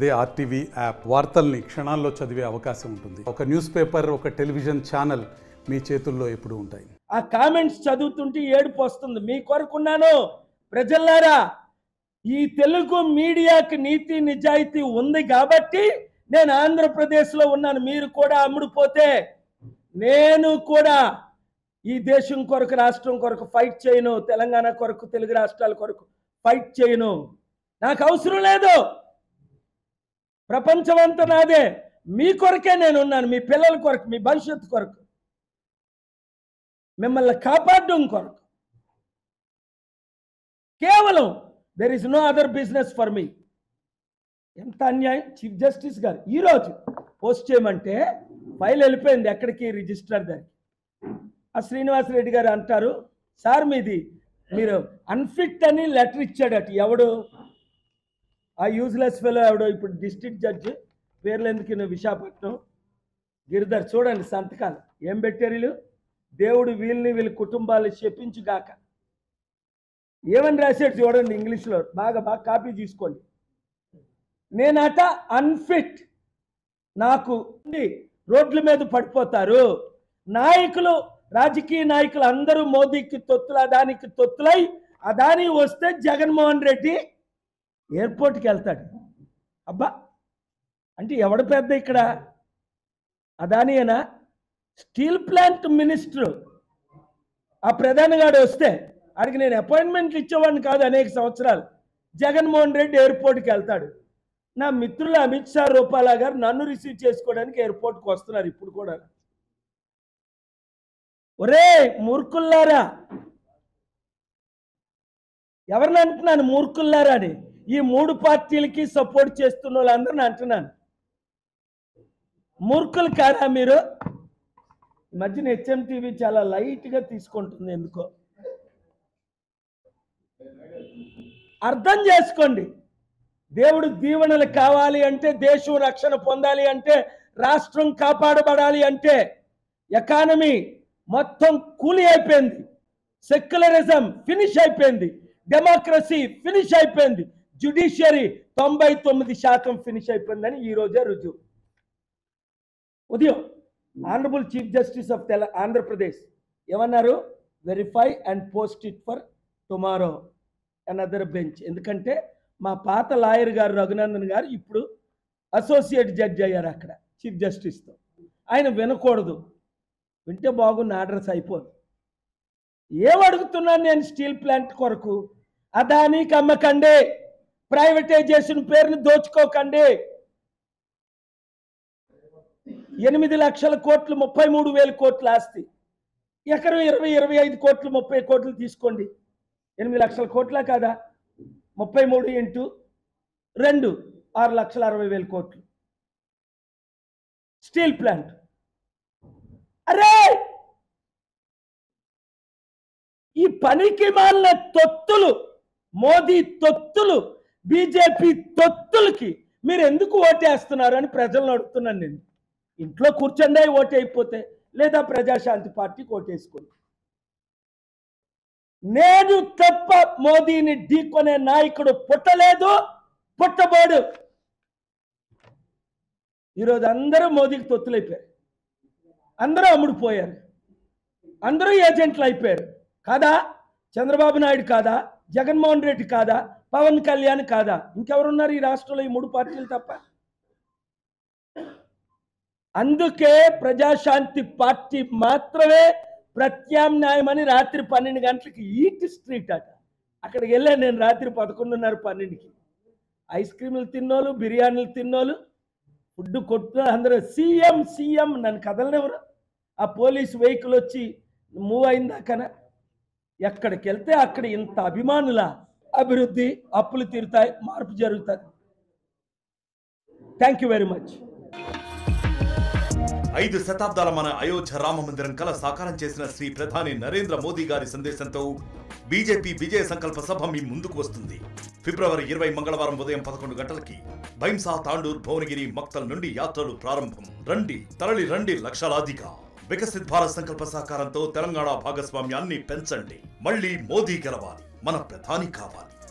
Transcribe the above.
అదే RTV app వార్తల్ని క్షణాల్లో చదివే అవకాశం ఉంటుంది ఒక న్యూస్ పేపర్ ఒక టెలివిజన్ ఛానల్ మీ చేతుల్లో ఎప్పుడూ ఉంటాయి ఆ కామెంట్స్ చదువుతుంటే ఏడుపు వస్తుంది మీ కొరకున్నాను ప్రజల్లారా ఈ తెలుగు మీడియాకి నీతి నిజాయితీ ఉంది కాబట్టి నేను ఆంధ్రప్రదేశ్లో ఉన్నాను మీరు కూడా అమ్ముడుపోతే నేను కూడా ఈ దేశం కొరకు రాష్ట్రం కొరకు ఫైట్ చేయను తెలంగాణ కొరకు తెలుగు రాష్ట్రాల కొరకు ఫైట్ చేయను నాకు అవసరం లేదు ప్రపంచం అంతా నాదే మీ కొరకే నేను ఉన్నాను మీ పిల్లల కొరకు మీ భవిష్యత్తు కొరకు మిమ్మల్ని కాపాడడం కొరకు కేవలం there is no other business for మీ ఎంత అన్యాయం చీఫ్ జస్టిస్ గారు ఈరోజు పోస్ట్ చేయమంటే ఫైల్ వెళ్ళిపోయింది ఎక్కడికి రిజిస్టర్ దానికి ఆ శ్రీనివాసరెడ్డి గారు అంటారు సార్ మీది మీరు అన్ఫిట్ అని లెటర్ ఇచ్చాడట ఎవడు ఆ యూజ్లెస్ ఫెలో ఎవడో ఇప్పుడు డిస్ట్రిక్ట్ జడ్జి పేర్లు ఎందుకు ఈయన విశాఖపట్నం గిరిధర్ చూడండి సంతకాలు ఏం పెట్టారు వీళ్ళు దేవుడు వీళ్ళని వీళ్ళ కుటుంబాలు చెప్పించుగాక ఏమని రాశాడు చూడండి ఇంగ్లీష్లో బాగా బాగా కాపీ తీసుకోండి నేనట అన్ఫిట్ నాకు ఉండి రోడ్ల మీద పడిపోతారు నాయకులు రాజకీయ నాయకులు అందరూ మోదీకి తొత్తులు అదానికి తొత్తులై అదాని వస్తే జగన్మోహన్ రెడ్డి ఎయిర్పోర్ట్కి వెళ్తాడు అబ్బా అంటే ఎవడ పెద్ద ఇక్కడ అదానియేనా స్టీల్ ప్లాంట్ మినిస్టర్ ఆ ప్రధాని గారు వస్తే అడిగి నేను అపాయింట్మెంట్లు ఇచ్చేవాడిని కాదు అనేక సంవత్సరాలు జగన్మోహన్ రెడ్డి ఎయిర్పోర్ట్కి వెళ్తాడు నా మిత్రులు అమిత్ షా రూపాలా గారు నన్ను రిసీవ్ చేసుకోవడానికి ఎయిర్పోర్ట్కి వస్తున్నారు ఇప్పుడు కూడా ఒరే మూర్ఖుల్లారా ఎవరిని అంటున్నాను మూర్ఖుల్లారా అని ఈ మూడు పార్టీలకి సపోర్ట్ చేస్తున్న వాళ్ళందరిని అంటున్నాను మూర్ఖులు కాదా మీరు ఈ మధ్యన హెచ్ఎం టీవీ చాలా లైట్గా తీసుకుంటుంది ఎందుకో అర్థం చేసుకోండి దేవుడు దీవెనలు కావాలి అంటే దేశం రక్షణ పొందాలి అంటే రాష్ట్రం కాపాడబడాలి అంటే ఎకానమీ మొత్తం కూలి అయిపోయింది సెక్యులరిజం ఫినిష్ అయిపోయింది డెమోక్రసీ ఫినిష్ అయిపోయింది జ్యుడిషియరీ తొంభై తొమ్మిది శాతం ఫినిష్ అయిపోయిందని ఈ రోజే రుజువు ఉదయం ఆనరబుల్ చీఫ్ జస్టిస్ ఆఫ్ తెల ఆంధ్రప్రదేశ్ ఏమన్నారు verify and post it for tomorrow another bench ఎందుకంటే మా పాత లాయర్ గారు రఘునందన్ గారు ఇప్పుడు అసోసియేట్ జడ్జి అయ్యారు అక్కడ చీఫ్ జస్టిస్తో ఆయన వినకూడదు వింటే బాగున్న ఆర్డర్స్ అయిపోదు ఏం అడుగుతున్నాను నేను స్టీల్ ప్లాంట్ కొరకు అదానికి అమ్మకండి ప్రైవేటైజేషన్ పేరుని దోచుకోకండి ఎనిమిది లక్షల కోట్లు ముప్పై మూడు వేల కోట్ల ఆస్తి ఎకరం ఇరవై ఇరవై ఐదు కోట్లు ముప్పై కోట్లు తీసుకోండి ఎనిమిది లక్షల కోట్ల కాదా ముప్పై మూడు ఇంటూ రెండు ఆరు లక్షల అరవై వేల కోట్లు స్టీల్ ప్లాంట్ అరే ఈ పనికి మాలిన తొత్తులు మోదీ తొత్తులు బీజేపీ తొత్తులకి మీరు ఎందుకు ఓటేస్తున్నారు అని ప్రజలను అడుగుతున్నాను నేను ఇంట్లో కూర్చొండే ఓటు అయిపోతే లేదా ప్రజాశాంతి పార్టీకి ఓటేసుకోండి నేను తప్ప మోదీని ఢీకొనే నాయకుడు పుట్టలేదు పుట్టబోడు ఈరోజు అందరూ మోదీకి తొత్తులైపోయారు అందరూ అమ్ముడుపోయారు అందరూ ఏజెంట్లు అయిపోయారు కాదా చంద్రబాబు నాయుడు కాదా జగన్మోహన్ రెడ్డి కాదా పవన్ కళ్యాణ్ కాదా ఇంకెవరున్నారు ఈ రాష్ట్రంలో ఈ మూడు పార్టీలు తప్ప అందుకే ప్రజాశాంతి పార్టీ మాత్రమే ప్రత్యామ్నాయం అని రాత్రి పన్నెండు గంటలకి ఈట్ స్ట్రీట్ అట అక్కడికి వెళ్ళాను నేను రాత్రి పదకొండున్నర పన్నెండుకి ఐస్ క్రీములు తిన్నోళ్ళు బిర్యానీలు తిన్నోళ్ళు ఫుడ్ కొట్టిన అందరూ సీఎం సీఎం నన్ను కదలనివ్వరు ఆ పోలీస్ వెహికల్ వచ్చి మూవ్ అయిందాకన ఎక్కడికి వెళ్తే అక్కడ ఇంత అభిమానుల అభివృద్ధి అప్పులు తీరుతాయి మార్పు జరుగుతుంది థ్యాంక్ యూ వెరీ మచ్ ఐదు శతాబ్దాల మన అయోధ్య రామ మందిరం కల సాకారం చేసిన శ్రీ ప్రధాని నరేంద్ర మోదీ గారి సందేశంతో బీజేపీ విజయ సంకల్ప సభ మీ ముందుకు వస్తుంది ఫిబ్రవరి ఇరవై మంగళవారం ఉదయం పదకొండు గంటలకి భైంసా తాండూర్ భువనగిరి మక్తల్ నుండి యాత్రలు ప్రారంభం రండి తరలి రండి లక్షలాదిగా వికసిత్ భారత్ సంకల్ప సాకారంతో తెలంగాణ భాగస్వామ్యాన్ని పెంచండి మళ్ళీ మోదీ గెలవాలి మన ప్రధాని కావాలి